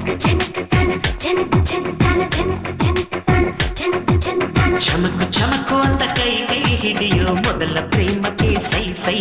ಚಮಕು ಚಮಕು ಅಂತ ಕೈ ಕೈ ಹಿಡಿಯೋ ಮೊದಲ ಪ್ರೇಮಕ್ಕೆ ಸೈ ಸೈ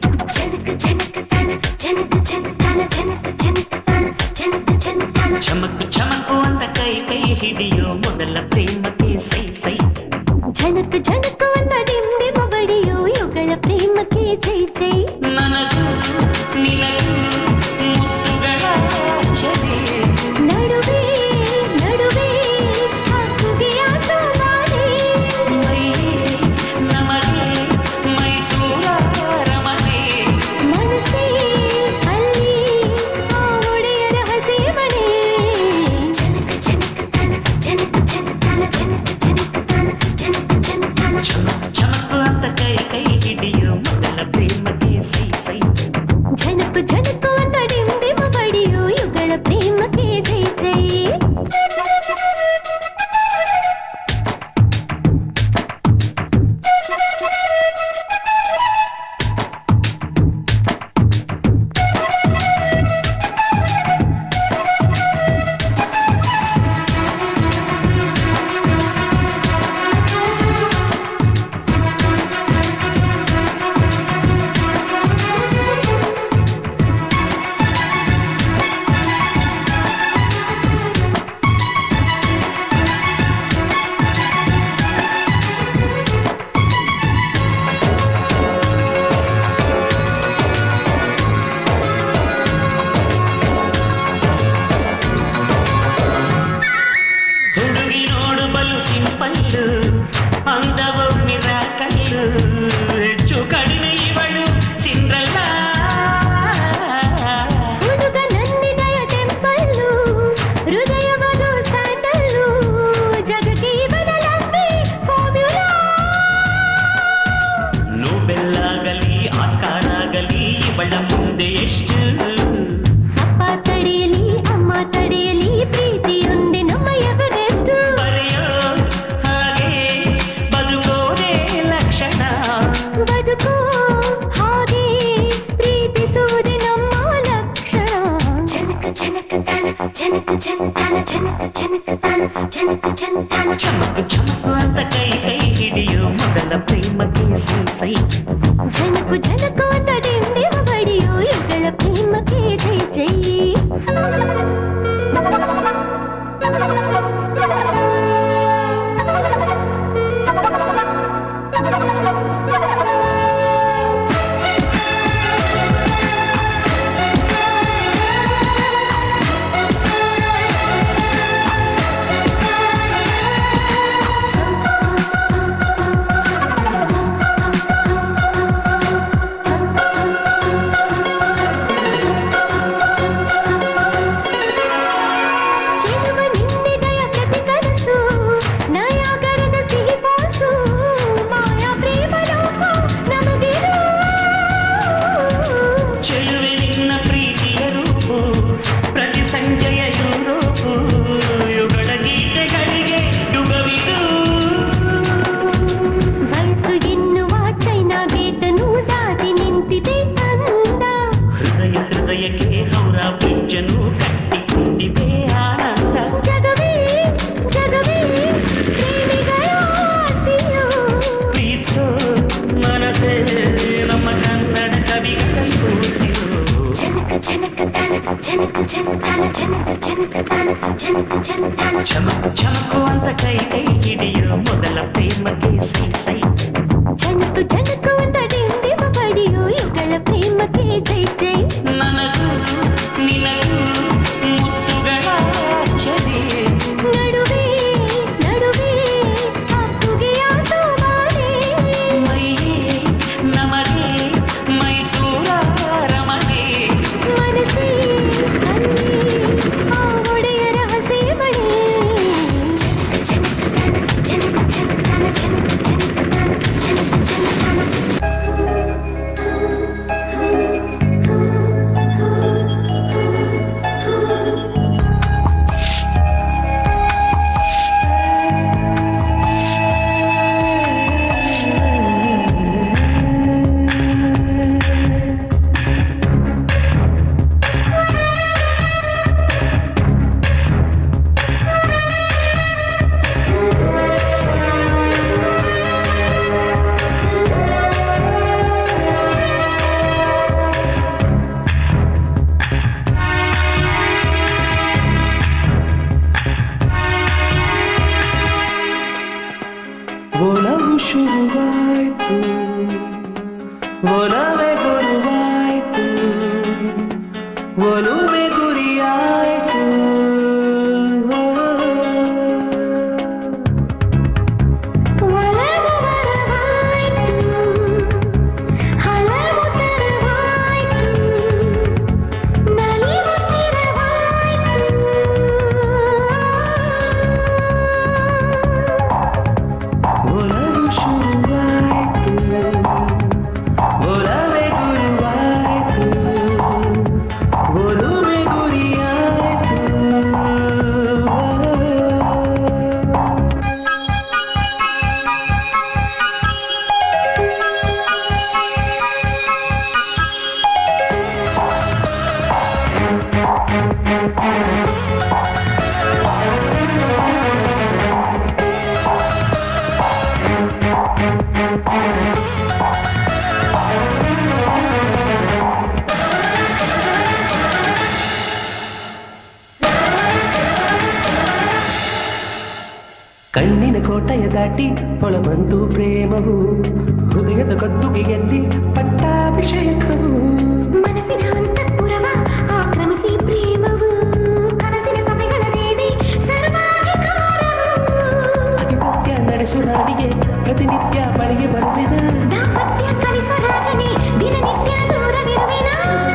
ಚಮಕು ಚಮಕು ಅಂತ ಕೈ ಕೈ ಹಿಡಿಯೋ ಮೊದಲ ಪ್ರೇಮಕ್ಕೆ ಸೈ ಸೈ ಝನಕ್ ಝನಕ್ ಅಂತ ಡಿಂಡಿಮ ಬಡಿಯೋ ಇವುಗಳ ಪ್ರೇಮಕ್ಕೆ ಜೈ ಜೈ ನನಗೂ ನಿನಗೂ ಮುತ್ತುಗಳ ಚಳಿ ನಡುವೆ ನಡುವೆ ಹಾಕುಗೆಯ ಸೋಮಾರಿ ಮೈ ನಮಗೆ ಮೈಸೂರ ರಮಣೆ ಮನಸ್ಸೇ ಅಲ್ಲಿ ಆ ಒಡೆಯರ ಹಸಿ ಮನೆ ಚಮಕು ಚಮಕು ಅಂತ ಕೈ ಕೈ ಹಿಡಿಯೋ ಮೊದಲ ಪ್ರೇಮಕ್ಕೆ ಸೈ ಸೈ ಝನಕ್ ಝನಕ್ ಅಂತ ಡಿಂಡಿಮ ಬಡಿಯೋ ಇವುಗಳ ಪ್ರೇಮಕ್ಕೆ ಜೈ ಜೈ ಹುಡುಗಿ ನೋಡು ಬಲು ಸಿಂಪಲ್ಲು ಅಂದವು ಮಿರಾಕಲ್ಲು ಹೆಚ್ಚು ಕಡಿಮೆ ಇವಳು ಸಿಂಡ್ರಲ್ಲ ಹುಡುಗ ನನ್ನಿದಯ ಟೆಂಪಲ್ಲು ಹೃದಯವದು ಸ್ಯಾಂಡಲ್ಲು ಜಗಕ್ಕೆ ಬದಲಾಗಿ ಫಾರ್ಮ್ಯುಲಾ ನೋಬೆಲ್ಲಾಗಲಿ ಆಸ್ಕಾರ್ ಆಗಲಿ ಇವಳ ಮುಂದೆ ಎಷ್ಟು ಅಪ್ಪ ತಡೆಯಲಿ ಅಮ್ಮ ತಡೆಯಲಿ ಪ್ರೀತಿಯೊಂದೆ ನಮ್ಮ ಎವರೆಸ್ಟ್ ಬರೆಯೋ ಹಾಗೆ ಬದುಕೋದೇ ಲಕ್ಷಣ ಬದುಕು ಹಾಗೆ ಪ್ರೀತಿಸುವುದೇ ನಮ್ಮ ಲಕ್ಷಣ ಚಮಕು ಚಮಕು ಅಂತ ಕೈ ಕೈ ಹಿಡಿಯೋ ಮೊದಲ ಪ್ರೇಮಕ್ಕೆ ಸೈ ಸೈ ಜನಕು ಜನಕು ಅಂತ ಡಿಂಡಿಮ ಬಡಿಯೋ ಇವುಗಳ ಪ್ರೇಮಕ್ಕೆ ಜೈ ಜೈ ಚೆಲುವ ನಿನ್ನಿದಯ ಪ್ರತಿ ಕನಸು ನಯಾಗರದ ಸಿಹಿ ಪಾಸು ಮಾಯಾ ಪ್ರೇಮ ಲೋಕ ನಮಗಿರು ಚೆಲುವೆ ನಿನ್ನ ಪ್ರೀತಿಯ ರೂಪು ಪ್ರತಿ ಸಂಜೆಯ ಯುರೋಪು ಯುಗಳ ಗೀತೆಗಳಿಗೆ ಯುಗವಿದು ವಯಸ್ಸು ಎನ್ನುವ ಚೈನಾ ಗೇಟನ್ನು ದಾಟಿ ನಿಂತಿದೆ ಅಂದ ಹೃದಯ ಹೃದಯಕ್ಕೆ ಹೌರ ಬ್ರಿಡ್ಜನ್ನು ಕಟ್ಟಿಕೊಂಡಿದೆ ಆನಂದ ಜಗವೇ ಜಗವೇ ಪ್ರೇಮಿಗಳ ಆಸ್ತಿಯು ಪ್ರೀತಿಸೋ ಮನಸ್ಸೇ ನಮ್ಮ ಕನ್ನಡ ಕವಿಗಳ ಸ್ಫೂರ್ತಿಯು ಚಮಕು ಚಮಕು ಅಂತ ಕೈ ಕೈ ಹಿಡಿಯೋ ಮೊದಲ ಪ್ರೇಮಕ್ಕೆ ಸೈ ಸೈ ಜನಕು ಜನಕು ಅಂತ ಡಿಂಡಿಮ ಬಡಿಯೋ ಇವುಗಳ ಪ್ರೇಮಕ್ಕೆ ಜೈ ಜೈ ನನಗೂ ನಿನಗೂ ಮುತ್ತುಗಳ ಚಳಿ ನಡುವೆ ನಡುವೆ ಹಾಕುಗೆಯ ಸೋಮಾರಿ ಮೈ ನಮಗೆ ಮೈಸೂರ ರಮಣೆ ಮನಸ್ಸೇ ಅಲ್ಲಿ ಆ ಒಡೆಯರ ಹಸಿ ಮಣೆ ಕಣ್ಣಿನ ಕೋಟೆಯ ದಾಟಿ ಒಳಬಂತು ಪ್ರೇಮವು ಹೃದಯದ ಗದ್ದುಗೆಯಲ್ಲಿ ಪಟ್ಟಾಭಿಷೇಕವು ಮನಸ್ಸಿನ ಅಂತಃಪುರವ ಆಕ್ರಮಿಸಿ ಪ್ರೇಮವು ಕನಸಿನ ಸಭೆಗಳ ದೇವಿ ಸರ್ವಾಧಿಕಾರವು ಅಧಿಪತ್ಯ ನಡೆಸು ನಾಡಿಗೆ ಪ್ರತಿನಿತ್ಯ ಬಳಿಗೆ ಬರುವಿನ ದಾಂಪತ್ಯ ಕಲಿಸು ರಾಜನೇ ದಿನನಿತ್ಯ ದೂರವಿರುವಿನ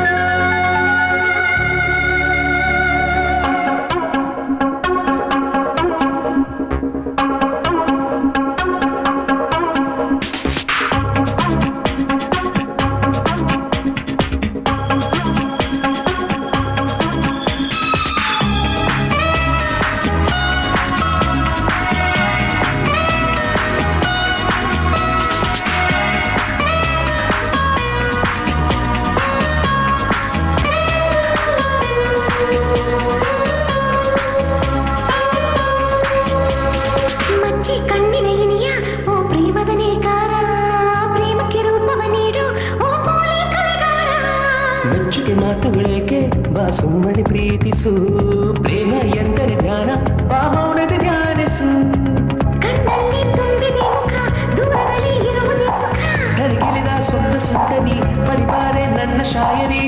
ಮಚ್ಚಿ ಕಣ್ಣಿನ ಇನಿಯ ಓ ಪ್ರೇಮದ ನೇಕಾರ ಪ್ರೇಮಕ್ಕೆ ರೂಪವ ನೀಡು ಓ ಪೋಲಿ ಕಲೆಗಾರ ಮೆಚ್ಚುಗೆ ಮಾತುಗಳೇಕೆ ಬಾ ಸುಮ್ಮನೆ ಪ್ರೀತಿಸು ಪ್ರೇಮ ಎಂದರೆ ಧ್ಯಾನ ಬಾ ಮೌನದ ಧ್ಯಾನಿಸು ಕಣ್ಣಲ್ಲಿ ತುಂಬಿದೆ ಮುಖ ದೂರದಲ್ಲಿ ಇರುವುದೇ ಸುಖ ಕರಗಿಳಿದ ಸ್ವಂತ ಸುಂದರಿ ಪರಿಬಾರೆ ನನ್ನ ಶಾಯರಿ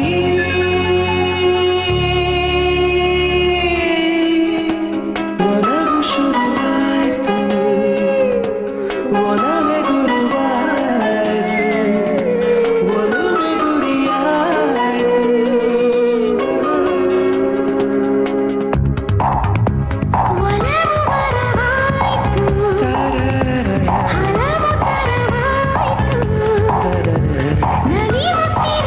ಒಲವು ಶುರುವಾಯ್ತು, ಒಲವೇ ಗುರುವಾಯ್ತು, ಒಲವೇ ಗುರಿಯಾಯ್ತು. ಒಲವು ವರವಾಯ್ತು ಹಲವು ತರವಾಯ್ತು ನಲಿವು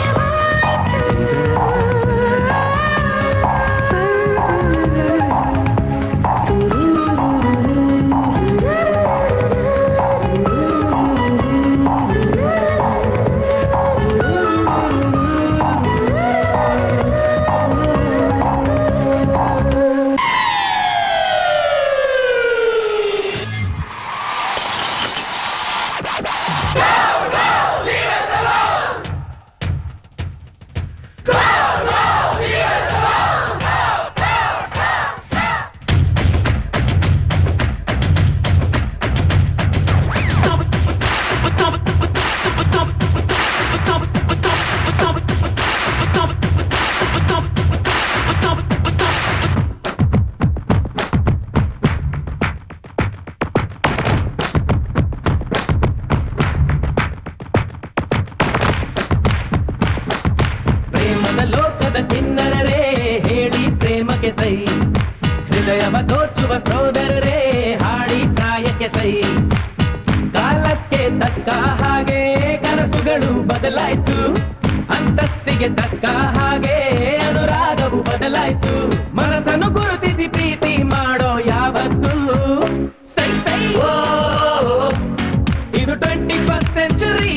ಪ್ರೇಮದ ಲೋಕದ ಕಿನ್ನರರೇ ಹೇಳಿ ಪ್ರೇಮಕ್ಕೆ ಸೈ ಹೃದಯವ ದೋಚುವ ಸೋದರರೇ ಹಾಡಿ ಪ್ರಾಯಕ್ಕೆ ಸೈ ಕಾಲಕ್ಕೆ ತಕ್ಕ ಹಾಗೆ ಕನಸುಗಳು ಬದಲಾಯ್ತು ಅಂತಸ್ತಿಗೆ ತಕ್ಕ ಹಾಗೆ ಅನುರಾಗವು ಬದಲಾಯ್ತು ಮನಸ್ಸನ್ನು ಗುರುತಿಸಿ ಪ್ರೀತಿ ಮಾಡೋ ಯಾವತ್ತು ಸೈ ಸೈ ಓ ಇದು ಟ್ವೆಂಟಿ ಫಸ್ಟ್ ಸೆಂಚುರಿ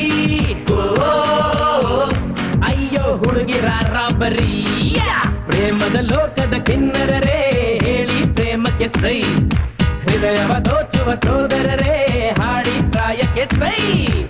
ಅಯ್ಯೋ ಹುಡುಗಿರ ರಾಬರಿ ಪ್ರೇಮದ ಲೋಕದ ಕಿನ್ನರರೇ ಹೇಳಿ ಪ್ರೇಮಕ್ಕೆ ಸೈ ಹೃದಯವ ದೋಚುವ ಸೋದರರೇ ಹಾಡಿ ಪ್ರಾಯಕ್ಕೆ ಸೈ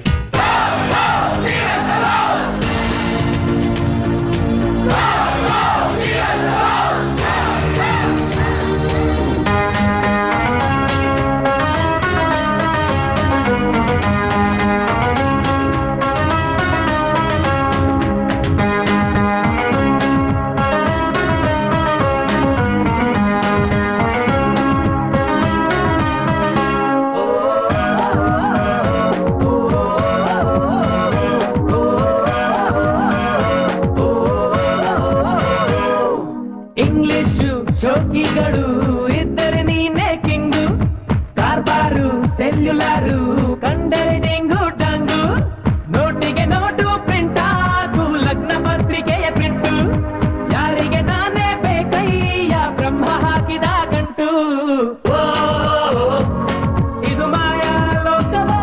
ಇಂಗ್ಲಿಷು ಶೋಕಿಗಳು ಇದ್ದರೆ ನೀನೇ ಕಿಂಗು ಕಾರ್ಬಾರು ಸೆಲ್ಯುಲಾರು ಕಂಡರೆ ಡೆಂಗು ಡಂಗು ನೋಟಿಗೆ ನೋಟು ಪ್ರಿಂಟ್ ಆಗು ಲಗ್ನ ಪತ್ರಿಕೆಯ ಪ್ರಿಂಟು ಯಾರಿಗೆ ನಾನೇ ಬೇಕಯ್ಯ ಬ್ರಹ್ಮ ಹಾಕಿದ ಗಂಟು ಓ ಇದು ಮಾಯಾ ಲೋಕವೋ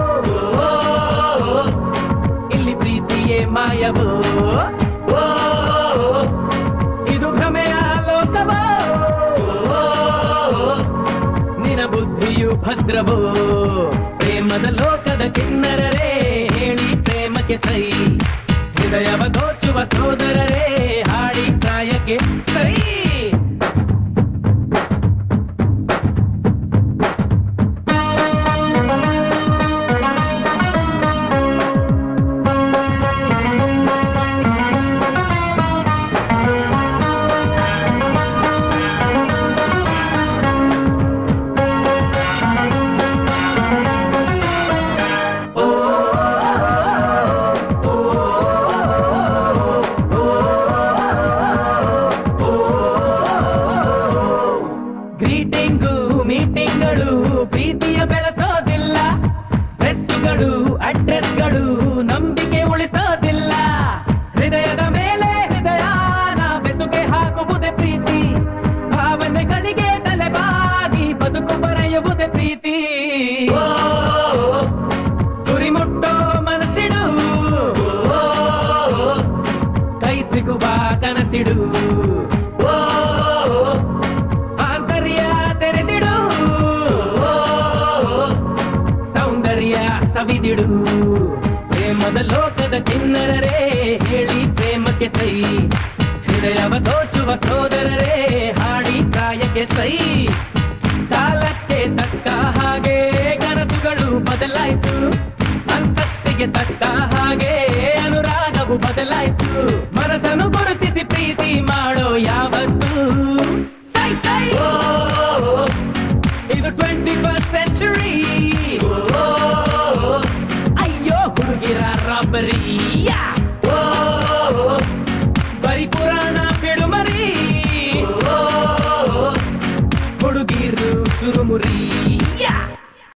ಇಲ್ಲಿ ಪ್ರೀತಿಯೇ ಮಾಯವೋ ಓ ಇದು ಭ್ರಮೆಯ ಲೋಕವೋ ಭದ್ರವೋ ಪ್ರೇಮದ ಲೋಕದ ಕಿನ್ನರರೇ ಹೇಳಿ ಪ್ರೇಮಕ್ಕೆ ಸೈ ಹೃದಯವ ದೋಚುವ ಸೋದರರೇ ಹಾಡಿ ಪ್ರಾಯಕ್ಕೆ ಸೈ ಗ್ರೀಟಿಂಗು ಮೀಟಿಂಗ್ಗಳು ಪ್ರೀತಿಯ ಬೆಳೆಸೋದಿಲ್ಲ ಡ್ರೆಸ್ಸುಗಳು ಅಡ್ರೆಸ್ಗಳು ನಂಬಿಕೆ ಉಳಿಸೋದಿಲ್ಲ ಹೃದಯದ ಮೇಲೆ ಹೃದಯನ ಬೆಸುಗೆ ಹಾಕುವುದೇ ಪ್ರೀತಿ ಭಾವನೆಗಳಿಗೆ ತಲೆಬಾಗಿ ಬದುಕು ಬರೆಯುವುದೇ ಪ್ರೀತಿ ಗುರಿ ಮುಟ್ಟೋ ಮನಸ್ಸಿಡು ಕೈ ಸಿಗುವ ಕನಸಿಡು ಆಂತರ್ಯ ತೆರೆದಿಡು ಸೌಂದರ್ಯ ಸವಿದಿಡು ಪ್ರೇಮದ ಲೋಕದ ಕಿನ್ನರರೇ ಹೇಳಿ ಪ್ರೇಮಕ್ಕೆ ಸೈ ಹೃದಯವ ದೋಚುವ ಸೋದರರೇ ಹಾಡಿ ಪ್ರಾಯಕ್ಕೆ ಸೈ ಕಾಲಕ್ಕೆ ತಕ್ಕ ಹಾಗೆ ಕನಸುಗಳು ಬದಲಾಯ್ತು ಅಂತಸ್ತಿಗೆ ತಕ್ಕ ಹಾಗೆ ಅನುರಾಗವು ಬದಲಾಯ್ತು ಮನಸ್ಸನ್ನು ಗುರುತಿಸಿ ಪ್ರೀತಿ ಮಾಡೋ ಯಾವತ್ತು ಸೈ ಸೈ ಇದು ಟ್ವೆಂಟಿ ಫಸ್ಟ್ ಸೆಂಚುರಿ ಅಯ್ಯೋ ಹುಡುಗಿರ ರಾಬರಿ